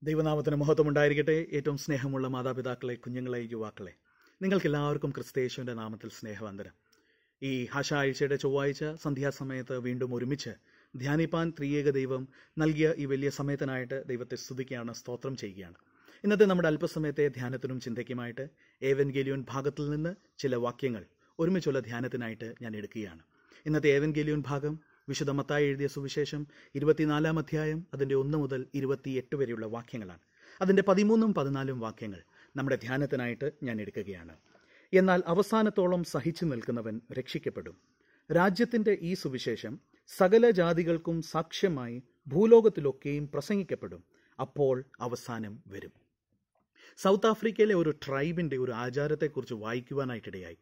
ദൈവനാമത്തിന് മഹത്വം ഉണ്ടായിരിക്കട്ടെ ഏറ്റവും സ്നേഹമുള്ള മാതാപിതാക്കളെ കുഞ്ഞുങ്ങളെ യുവാക്കളെ നിങ്ങൾക്കെല്ലാവർക്കും ക്രിസ്തയേശുവിൻ്റെ നാമത്തിൽ സ്നേഹവന്ദനം ഈ ഹഷ ആഴ്ചയുടെ ചൊവ്വാഴ്ച സന്ധ്യാസമയത്ത് വീണ്ടും ഒരുമിച്ച് ധ്യാനിപ്പാൻ ത്രിയേക ദൈവം നൽകിയ ഈ വലിയ സമയത്തിനായിട്ട് ദൈവത്തെ സ്തുതിക്കുകയാണ് സ്തോത്രം ചെയ്യുകയാണ് ഇന്നത്തെ നമ്മുടെ അല്പസമയത്തെ ധ്യാനത്തിനും ചിന്തയ്ക്കുമായിട്ട് ഏവൻഗേലിയോൻ ഭാഗത്തിൽ നിന്ന് ചില വാക്യങ്ങൾ ഒരുമിച്ചുള്ള ധ്യാനത്തിനായിട്ട് ഞാൻ എടുക്കുകയാണ് ഇന്നത്തെ ഏവൻഗേലിയോൻ ഭാഗം വിശുദ്ധ മത്തായി എഴുതിയ സുവിശേഷം ഇരുപത്തിനാലാം അധ്യായം അതിൻ്റെ ഒന്ന് മുതൽ ഇരുപത്തിയെട്ട് വരെയുള്ള വാക്യങ്ങളാണ് അതിൻ്റെ പതിമൂന്നും പതിനാലും വാക്യങ്ങൾ നമ്മുടെ ധ്യാനത്തിനായിട്ട് ഞാൻ എടുക്കുകയാണ് എന്നാൽ അവസാനത്തോളം സഹിച്ചു നിൽക്കുന്നവൻ രക്ഷിക്കപ്പെടും രാജ്യത്തിൻ്റെ ഈ സുവിശേഷം സകല ജാതികൾക്കും സാക്ഷ്യമായി ഭൂലോകത്തിലൊക്കെയും പ്രസംഗിക്കപ്പെടും അപ്പോൾ അവസാനം വരും സൗത്ത് ആഫ്രിക്കയിലെ ഒരു ട്രൈബിൻ്റെ ഒരു ആചാരത്തെക്കുറിച്ച് വായിക്കുവാനായിട്ടിടയായി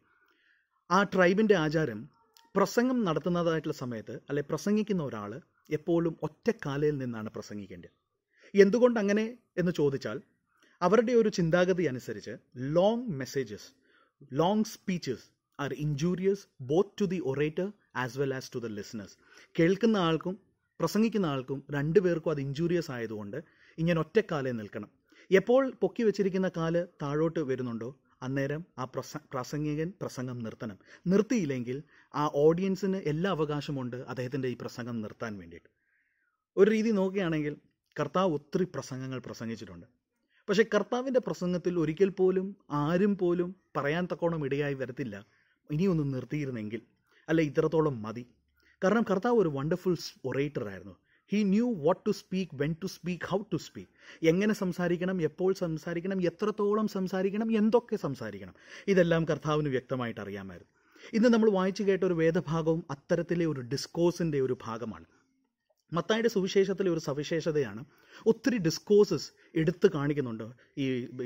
ആ ട്രൈബിൻ്റെ ആചാരം പ്രസംഗം നടത്തുന്നതായിട്ടുള്ള സമയത്ത് അല്ലെ പ്രസംഗിക്കുന്ന ഒരാൾ എപ്പോഴും ഒറ്റക്കാലയിൽ നിന്നാണ് പ്രസംഗിക്കേണ്ടത് എന്തുകൊണ്ട് അങ്ങനെ എന്ന് ചോദിച്ചാൽ അവരുടെ ഒരു ചിന്താഗതി അനുസരിച്ച് long messages long speeches are injurious both to the orator as well as to the listeners കേൾക്കുന്ന ആൾക്കും പ്രസംഗിക്കുന്ന ആൾക്കും രണ്ടുപേർക്കും അത് ഇഞ്ചൂരിയസ് ആയതുകൊണ്ട് ഇങ്ങനെ ഒറ്റക്കാലേ നിൽക്കണം എപ്പോൾ പൊക്കി വെച്ചിരിക്കുന്ന കാല് താഴോട്ട് വരുന്നുണ്ടോ അന്നേരം ആ പ്രസ പ്രാസംഗികൻ പ്രസംഗം നിർത്തണം നിർത്തിയില്ലെങ്കിൽ ആ ഓഡിയൻസിന് എല്ലാ അവകാശമുണ്ട് അദ്ദേഹത്തിൻ്റെ ഈ പ്രസംഗം നിർത്താൻ വേണ്ടിയിട്ട് ഒരു രീതി നോക്കുകയാണെങ്കിൽ കർത്താവ് ഒത്തിരി പ്രസംഗങ്ങൾ പ്രസംഗിച്ചിട്ടുണ്ട് പക്ഷേ കർത്താവിൻ്റെ പ്രസംഗത്തിൽ ഒരിക്കൽ പോലും ആരും പോലും പറയാൻ തക്കോണം ഇടയായി വരത്തില്ല ഇനിയൊന്ന് നിർത്തിയിരുന്നെങ്കിൽ അല്ല ഇത്രത്തോളം മതി കാരണം കർത്താവ് ഒരു വണ്ടർഫുൾ ഒറേറ്റർ ആയിരുന്നു he knew what to speak when to speak how to speak എങ്ങനെ സംസാരിക്കണം എപ്പോൾ സംസാരിക്കണം എത്രത്തോളം സംസാരിക്കണം എന്തൊക്കെ സംസാരിക്കണം ഇതെല്ലാം കർത്താവിന് വ്യക്തമായിട്ട് അറിയാമായിരുന്നു ഇന്ന് നമ്മൾ വായിച്ചു കേട്ട ഒരു വേദഭാഗവും അത്തരത്തിലെ ഒരു ഡിസ്കോസിൻ്റെ ഒരു ഭാഗമാണ് മത്തായുടെ സുവിശേഷത്തിലെ ഒരു സവിശേഷതയാണ് ഒത്തിരി ഡിസ്കോസസ് എടുത്തു കാണിക്കുന്നുണ്ട് ഈ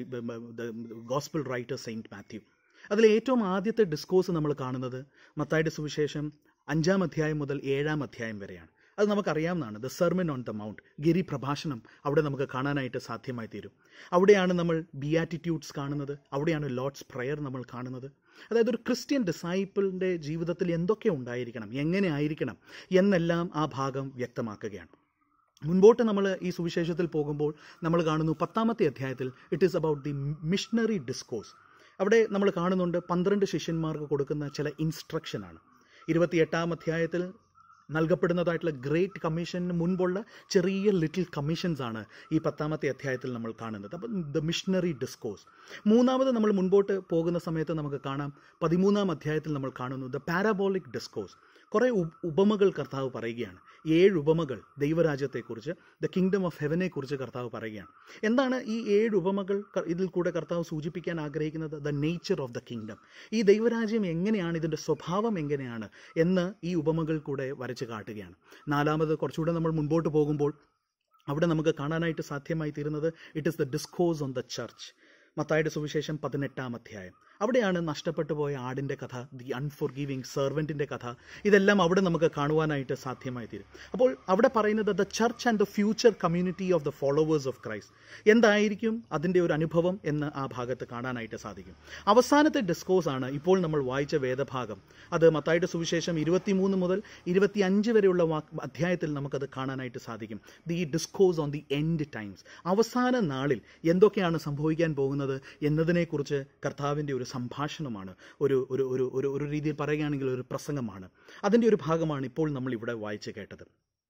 ഗോസ്പിൾ റൈറ്റർ സെയിൻറ്റ് മാത്യു അതിൽ ഏറ്റവും ആദ്യത്തെ ഡിസ്കോസ് നമ്മൾ കാണുന്നത് മത്തായുടെ സുവിശേഷം അഞ്ചാം അധ്യായം മുതൽ ഏഴാം അധ്യായം വരെയാണ് അത് നമുക്കറിയാവുന്നതാണ് the sermon on the mount ഗിരി പ്രഭാഷണം അവിടെ നമുക്ക് കാണാനായിട്ട് സാധ്യമായി തീരും അവിടെയാണ് നമ്മൾ ബിയാറ്റിറ്റ്യൂഡ്സ് കാണുന്നത് അവിടെയാണ് ലോർഡ്സ് പ്രയർ നമ്മൾ കാണുന്നത് അതായത് ഒരു ക്രിസ്ത്യൻ ഡിസൈപ്പിളിൻ്റെ ജീവിതത്തിൽ എന്തൊക്കെ ഉണ്ടായിരിക്കണം എങ്ങനെ ആയിരിക്കണം എന്നെല്ലാം ആ ഭാഗം വ്യക്തമാക്കുകയാണ് മുൻപോട്ട് നമ്മൾ ഈ സുവിശേഷത്തിൽ പോകുമ്പോൾ നമ്മൾ കാണുന്നു പത്താമത്തെ അധ്യായത്തിൽ it is about the missionary discourse അവിടെ നമ്മൾ കാണുന്നുണ്ട് പന്ത്രണ്ട് ശിഷ്യന്മാർക്ക് കൊടുക്കുന്ന ചില ഇൻസ്ട്രക്ഷനാണ് ഇരുപത്തിയെട്ടാം അധ്യായത്തിൽ നൽകപ്പെടുന്നതായിട്ടുള്ള ഗ്രേറ്റ് കമ്മീഷന് മുൻപുള്ള ചെറിയ ലിറ്റിൽ കമ്മീഷൻസ് ആണ് ഈ പത്താമത്തെ അധ്യായത്തിൽ നമ്മൾ കാണുന്നത് അപ്പം ദ മിഷണറി ഡിസ്കോസ് മൂന്നാമത് നമ്മൾ മുൻപോട്ട് പോകുന്ന സമയത്ത് നമുക്ക് കാണാം പതിമൂന്നാം അധ്യായത്തിൽ നമ്മൾ കാണുന്നു ദ പാരാബോളിക് ഡിസ്കോസ് കുറേ ഉപമകൾ കർത്താവ് പറയുകയാണ് ഏഴ് ഉപമകൾ ദൈവരാജ്യത്തെക്കുറിച്ച് ദ കിങ്ഡം ഓഫ് ഹെവനെ കുറിച്ച് കർത്താവ് പറയുകയാണ് എന്താണ് ഈ ഏഴ് ഉപമകൾ ഇതിൽ കൂടെ കർത്താവ് സൂചിപ്പിക്കാൻ ആഗ്രഹിക്കുന്നത് the nature of the kingdom ഈ ദൈവരാജ്യം എങ്ങനെയാണ് ഇതിൻ്റെ സ്വഭാവം എങ്ങനെയാണ് എന്ന് ഈ ഉപമകൾ കൂടെ വരച്ച് കാട്ടുകയാണ് നാലാമത് കുറച്ചുകൂടെ നമ്മൾ മുൻപോട്ട് പോകുമ്പോൾ അവിടെ നമുക്ക് കാണാനായിട്ട് സാധ്യമായി തീരുന്നത് it is the discourse on the church മത്തായുടെ സുവിശേഷം പതിനെട്ടാം അധ്യായം അവിടെയാണ് നഷ്ടപ്പെട്ടു പോയ ആടിൻ്റെ കഥ ദി അൺഫോർഗീവിങ് സെർവൻറ്റിൻ്റെ കഥ ഇതെല്ലാം അവിടെ നമുക്ക് കാണുവാനായിട്ട് സാധ്യമായി തീരും അപ്പോൾ അവിടെ പറയുന്നത് the church and the future community of the followers of Christ എന്തായിരിക്കും അതിൻ്റെ ഒരു അനുഭവം എന്ന് ആ ഭാഗത്ത് കാണാനായിട്ട് സാധിക്കും അവസാനത്തെ ഡിസ്കോസ് ആണ് ഇപ്പോൾ നമ്മൾ വായിച്ച വേദഭാഗം അത് മത്തായുടെ സുവിശേഷം ഇരുപത്തിമൂന്ന് മുതൽ ഇരുപത്തിയഞ്ച് വരെയുള്ള അധ്യായത്തിൽ നമുക്കത് കാണാനായിട്ട് സാധിക്കും the discourse on the end times അവസാന നാളിൽ എന്തൊക്കെയാണ് സംഭവിക്കാൻ പോകുന്നത് എന്നതിനെക്കുറിച്ച് കർത്താവിൻ്റെ ഒരു സംഭാഷണമാണ് ഒരു ഒരു ഒരു ഒരു ഒരു രീതിയിൽ പറയുകയാണെങ്കിൽ ഒരു പ്രസംഗമാണ് അതിൻ്റെ ഒരു ഭാഗമാണ് ഇപ്പോൾ നമ്മൾ ഇവിടെ വായിച്ച് കേട്ടത്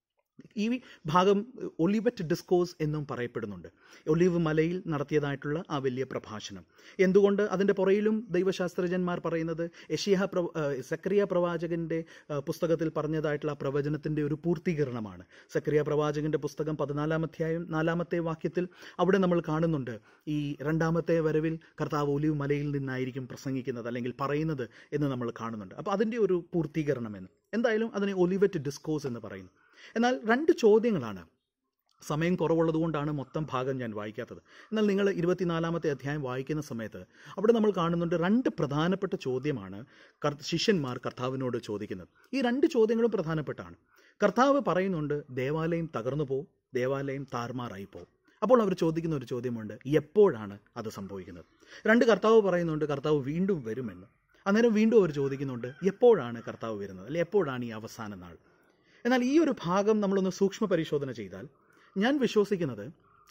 ഈ ഭാഗം ഒലിവറ്റ് ഡിസ്കോസ് എന്നും പറയപ്പെടുന്നുണ്ട് ഒലിവ് മലയിൽ നടത്തിയതായിട്ടുള്ള ആ വലിയ പ്രഭാഷണം എന്തുകൊണ്ട് അതിൻ്റെ പുറയിലും ദൈവശാസ്ത്രജ്ഞന്മാർ പറയുന്നത് യഷിയ പ്ര സക്രിയ പ്രവാചകൻ്റെ പുസ്തകത്തിൽ പറഞ്ഞതായിട്ടുള്ള ആ പ്രവചനത്തിൻ്റെ ഒരു പൂർത്തീകരണമാണ് സക്രിയ പ്രവാചകൻ്റെ പുസ്തകം പതിനാലാം അധ്യായം നാലാമത്തെ വാക്യത്തിൽ അവിടെ നമ്മൾ കാണുന്നുണ്ട് ഈ രണ്ടാമത്തെ വരവിൽ കർത്താവ് ഒലിവ് മലയിൽ നിന്നായിരിക്കും പ്രസംഗിക്കുന്നത് അല്ലെങ്കിൽ പറയുന്നത് എന്ന് നമ്മൾ കാണുന്നുണ്ട് അപ്പോൾ അതിൻ്റെ ഒരു പൂർത്തീകരണമെന്ന് എന്തായാലും അതിനെ ഒലിവറ്റ് ഡിസ്കോസ് എന്ന് പറയുന്നു എന്നാൽ രണ്ട് ചോദ്യങ്ങളാണ് സമയം കുറവുള്ളതുകൊണ്ടാണ് മൊത്തം ഭാഗം ഞാൻ വായിക്കാത്തത് എന്നാൽ നിങ്ങൾ ഇരുപത്തിനാലാമത്തെ അധ്യായം വായിക്കുന്ന സമയത്ത് അവിടെ നമ്മൾ കാണുന്നുണ്ട് രണ്ട് പ്രധാനപ്പെട്ട ചോദ്യമാണ് ശിഷ്യന്മാർ കർത്താവിനോട് ചോദിക്കുന്നത് ഈ രണ്ട് ചോദ്യങ്ങളും പ്രധാനപ്പെട്ടാണ് കർത്താവ് പറയുന്നുണ്ട് ദേവാലയം തകർന്നു പോവും ദേവാലയം താർമാറായി പോവും അപ്പോൾ അവർ ചോദിക്കുന്ന ഒരു ചോദ്യമുണ്ട് എപ്പോഴാണ് അത് സംഭവിക്കുന്നത് രണ്ട് കർത്താവ് പറയുന്നുണ്ട് കർത്താവ് വീണ്ടും വരുമെന്ന് അന്നേരം വീണ്ടും അവർ ചോദിക്കുന്നുണ്ട് എപ്പോഴാണ് കർത്താവ് വരുന്നത് അല്ലെ എപ്പോഴാണ് ഈ അവസാന നാൾ എന്നാൽ ഈ ഒരു ഭാഗം നമ്മളൊന്ന് സൂക്ഷ്മ പരിശോധന ചെയ്താൽ ഞാൻ വിശ്വസിക്കുന്നത്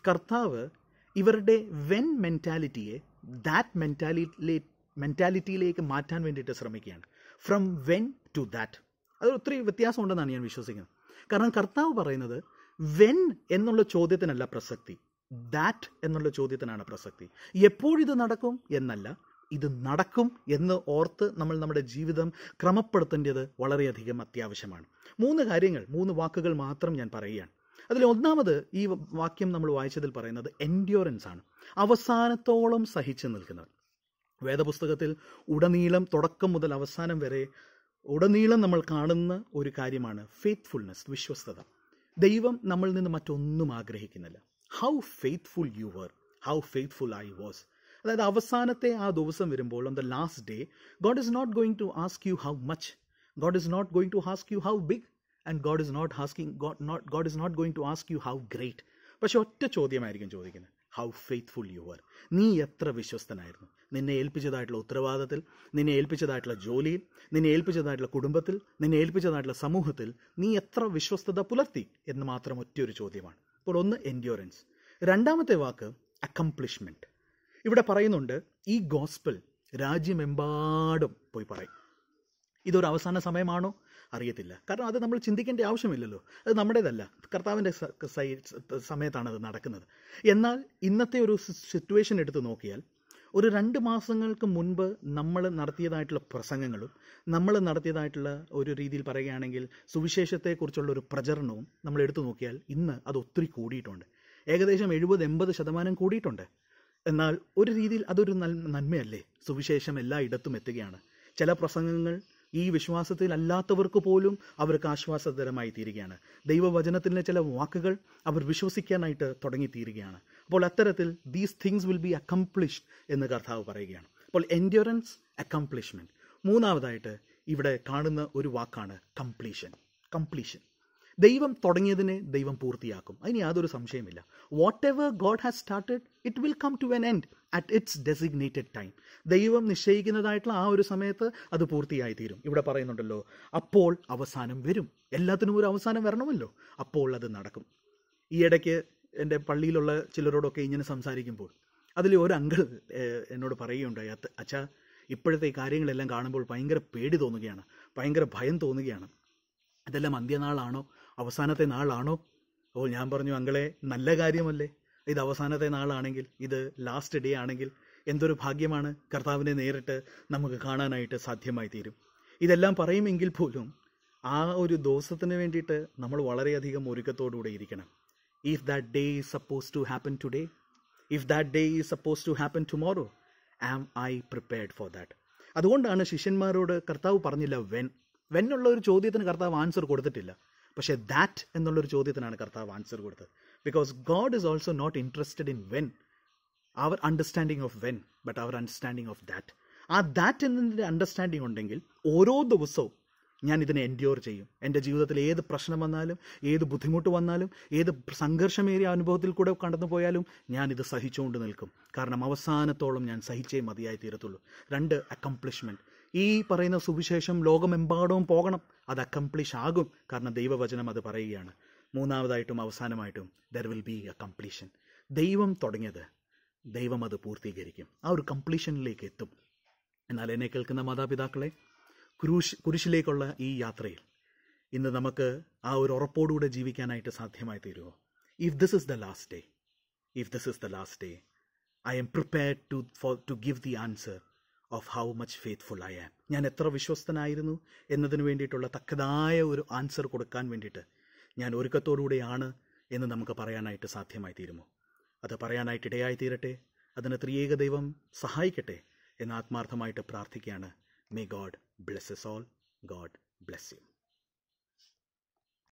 കർത്താവ് ഇവരുടെ വെൻ മെൻറ്റാലിറ്റിയെ ദാറ്റ് മെൻറ്റാലിറ്റി മെൻറ്റാലിറ്റിയിലേക്ക് മാറ്റാൻ വേണ്ടിയിട്ട് ശ്രമിക്കുകയാണ് ഫ്രം വെൻ ടു ദാറ്റ് അത് ഒത്തിരി വ്യത്യാസമുണ്ടെന്നാണ് ഞാൻ വിശ്വസിക്കുന്നത് കാരണം കർത്താവ് പറയുന്നത് വെൻ എന്നുള്ള ചോദ്യത്തിനല്ല പ്രസക്തി ദാറ്റ് എന്നുള്ള ചോദ്യത്തിനാണ് പ്രസക്തി എപ്പോഴിത് നടക്കും എന്നല്ല ഇത് നടക്കും എന്ന് ഓർത്ത് നമ്മൾ നമ്മുടെ ജീവിതം ക്രമപ്പെടുത്തേണ്ടത് വളരെയധികം അത്യാവശ്യമാണ് മൂന്ന് കാര്യങ്ങൾ മൂന്ന് വാക്കുകൾ മാത്രം ഞാൻ പറയുകയാണ് അതിൽ ഒന്നാമത് ഈ വാക്യം നമ്മൾ വായിച്ചതിൽ പറയുന്നത് എൻഡ്യോറൻസ് ആണ് അവസാനത്തോളം സഹിച്ചു നിൽക്കുന്നവർ വേദപുസ്തകത്തിൽ ഉടനീളം തുടക്കം മുതൽ അവസാനം വരെ ഉടനീളം നമ്മൾ കാണുന്ന ഒരു കാര്യമാണ് ഫെയ്ത്ത്ഫുൾനെസ് വിശ്വസ്തത ദൈവം നമ്മളിൽ നിന്ന് മറ്റൊന്നും ആഗ്രഹിക്കുന്നില്ല how faithful you were how faithful I was അതായത് അവസാനത്തെ ആ ദിവസം വരുമ്പോൾ on the last day God is not going to ask you how much God is not going to ask you how big and God is not asking God not God is not going to ask you how great പക്ഷെ ഒറ്റ ചോദ്യമായിരിക്കും ചോദിക്കുന്നത് how faithful you are നീ എത്ര വിശ്വസ്തനായിരുന്നു നിന്നെ ഏൽപ്പിച്ചതായിട്ടുള്ള ഉത്തരവാദത്തിൽ നിന്നെ ഏൽപ്പിച്ചതായിട്ടുള്ള ജോലിയിൽ നിന്നെ ഏൽപ്പിച്ചതായിട്ടുള്ള കുടുംബത്തിൽ നിന്നെ ഏൽപ്പിച്ചതായിട്ടുള്ള സമൂഹത്തിൽ നീ എത്ര വിശ്വസ്തത പുലർത്തി എന്ന് മാത്രം ഒറ്റയൊരു ചോദ്യമാണ് അപ്പോൾ ഒന്ന് എൻഡ്യോറൻസ് രണ്ടാമത്തെ വാക്ക് അക്കംപ്ലിഷ്മെൻറ്റ് ഇവിടെ പറയുന്നുണ്ട് ഈ ഗോസ്പൽ രാജ്യമെമ്പാടും പോയി പറയും ഇതൊരു അവസാന സമയമാണോ അറിയത്തില്ല കാരണം അത് നമ്മൾ ചിന്തിക്കേണ്ട ആവശ്യമില്ലല്ലോ അത് നമ്മുടേതല്ല കർത്താവിൻ്റെ സമയത്താണ് അത് നടക്കുന്നത് എന്നാൽ ഇന്നത്തെ ഒരു സിറ്റുവേഷൻ എടുത്ത് നോക്കിയാൽ ഒരു രണ്ട് മാസങ്ങൾക്ക് മുൻപ് നമ്മൾ നടത്തിയതായിട്ടുള്ള പ്രസംഗങ്ങളും നമ്മൾ നടത്തിയതായിട്ടുള്ള ഒരു രീതിയിൽ പറയുകയാണെങ്കിൽ സുവിശേഷത്തെക്കുറിച്ചുള്ള ഒരു പ്രചരണവും നമ്മൾ എടുത്തു നോക്കിയാൽ ഇന്ന് അത് ഒത്തിരി കൂടിയിട്ടുണ്ട് ഏകദേശം എഴുപത് എൺപത് ശതമാനം കൂടിയിട്ടുണ്ട് എന്നാൽ ഒരു രീതിയിൽ അതൊരു നന്മയല്ലേ സുവിശേഷം എല്ലായിടത്തും എത്തുകയാണ് ചില പ്രസംഗങ്ങൾ ഈ വിശ്വാസത്തിൽ അല്ലാത്തവർക്ക് പോലും അവർക്ക് ആശ്വാസകരമായി തീരുകയാണ് ദൈവവചനത്തിലെ ചില വാക്കുകൾ അവർ വിശ്വസിക്കാനായിട്ട് തുടങ്ങി തീരുകയാണ് അപ്പോൾ അത്തരത്തിൽ these things will be accomplished എന്ന് കർത്താവ് പറയുകയാണ് അപ്പോൾ എൻഡ്യൂറൻസ് അക്കംപ്ലിഷ്മെന്റ് മൂന്നാമതായിട്ട് ഇവിടെ കാണുന്ന ഒരു വാക്കാണ് കംപ്ലീഷൻ കംപ്ലീഷൻ ദൈവം തുടങ്ങിയതിനെ ദൈവം പൂർത്തിയാക്കും അതിന് യാതൊരു സംശയമില്ല what ever God has started it will come to an end at its designated time ദൈവം നിശ്ചയിക്കുന്നതായിട്ടുള്ള ആ ഒരു സമയത്ത് അത് പൂർത്തിയായി തീരും ഇവിടെ പറയുന്നുണ്ടല്ലോ അപ്പോൾ അവസാനം വരും എല്ലാത്തിനും ഒരു അവസാനം വരണമല്ലോ അപ്പോൾ അത് നടക്കും ഈ ഇടയ്ക്ക് എൻ്റെ പള്ളിയിലുള്ള ചിലരോടൊക്കെ ഇങ്ങനെ സംസാരിക്കുമ്പോൾ അതിൽ ഒരു അങ്കിൾ എന്നോട് പറയുകയുണ്ടായി അച്ഛാ ഇപ്പോഴത്തെ ഈ കാര്യങ്ങളെല്ലാം കാണുമ്പോൾ ഭയങ്കര പേടി തോന്നുകയാണ് ഭയങ്കര ഭയം തോന്നുകയാണ് ഇതെല്ലാം അന്ത്യനാളാണോ അവസാനത്തെ നാളാണോ ഓ ഞാൻ പറഞ്ഞു അങ്കളെ നല്ല കാര്യമല്ലേ ഇത് അവസാനത്തെ നാളാണെങ്കിൽ ഇത് ലാസ്റ്റ് ഡേ ആണെങ്കിൽ എന്തൊരു ഭാഗ്യമാണ് കർത്താവിനെ നേരിട്ട് നമുക്ക് കാണാനായിട്ട് സാധ്യമായി തീരും ഇതെല്ലാം പറയുമെങ്കിൽ പോലും ആ ഒരു ദിവസത്തിന് വേണ്ടിയിട്ട് നമ്മൾ വളരെയധികം ഒരുക്കത്തോടുകൂടെ ഇരിക്കണം if that day is suppose to happen today if that day is suppose to happen tomorrow am I prepared for that അതുകൊണ്ടാണ് ശിഷ്യന്മാരോട് കർത്താവ് പറഞ്ഞില്ല വെൻ വെൻ ഉള്ള ഒരു ചോദ്യത്തിന് കർത്താവ് ആൻസർ കൊടുത്തിട്ടില്ല പക്ഷേ ദാറ്റ് എന്നുള്ളൊരു ചോദ്യത്തിനാണ് കർത്താവ് ആൻസർ കൊടുത്തത് because God is also not interested in when our understanding of when but our understanding of that ആ ദാറ്റ് എന്നതിൻ്റെ അണ്ടർസ്റ്റാൻഡിങ് ഉണ്ടെങ്കിൽ ഓരോ ദിവസവും ഞാൻ ഇതിനെ എൻഡ്യോർ ചെയ്യും എൻ്റെ ജീവിതത്തിൽ ഏത് പ്രശ്നം വന്നാലും ഏത് ബുദ്ധിമുട്ട് വന്നാലും ഏത് സംഘർഷമേറിയ അനുഭവത്തിൽ കൂടെ കടന്നു പോയാലും ഞാൻ ഇത് സഹിച്ചുകൊണ്ട് നിൽക്കും കാരണം അവസാനത്തോളം ഞാൻ സഹിച്ചേ മതിയായി തീരത്തുള്ളൂ രണ്ട് അക്കംപ്ലിഷ്മെൻറ്റ് ഈ പറയുന്ന സുവിശേഷം ലോകമെമ്പാടവും പോകണം അത് അക്കംപ്ലിഷ് ആകും കാരണം ദൈവവചനം അത് പറയുകയാണ് മൂന്നാമതായിട്ടും അവസാനമായിട്ടും there will be a completion ദൈവം തുടങ്ങിയത് ദൈവം അത് പൂർത്തീകരിക്കും ആ ഒരു കംപ്ലീഷനിലേക്ക് എത്തും എന്നാൽ എന്നെ കേൾക്കുന്ന മാതാപിതാക്കളെ കുരിശ് കുരിശിലേക്കുള്ള ഈ യാത്രയിൽ ഇന്ന് നമുക്ക് ആ ഒരു ഉറപ്പോടുകൂടെ ജീവിക്കാനായിട്ട് സാധ്യമായി തീരുമോ if this is the last day if this is the last day I'm prepared to for to give the answer of how much faithful I am ഞാൻ എത്ര വിശ്വസ്തനായിരുന്നു എന്നതിന് വേണ്ടിയിട്ടുള്ള തക്കതായ ഒരു ആൻസർ കൊടുക്കാൻ വേണ്ടിയിട്ട് ഞാൻ ഒരുക്കത്തോടുകൂടിയാണ് എന്ന് നമുക്ക് പറയാനായിട്ട് സാധ്യമായി തീരുമോ അത് പറയാനായിട്ട് ഇടയായി തീരട്ടെ അതിന് ത്രിയേക ദൈവം സഹായിക്കട്ടെ എന്ന് ആത്മാർത്ഥമായിട്ട് പ്രാർത്ഥിക്കുകയാണ് may God blesses all God bless U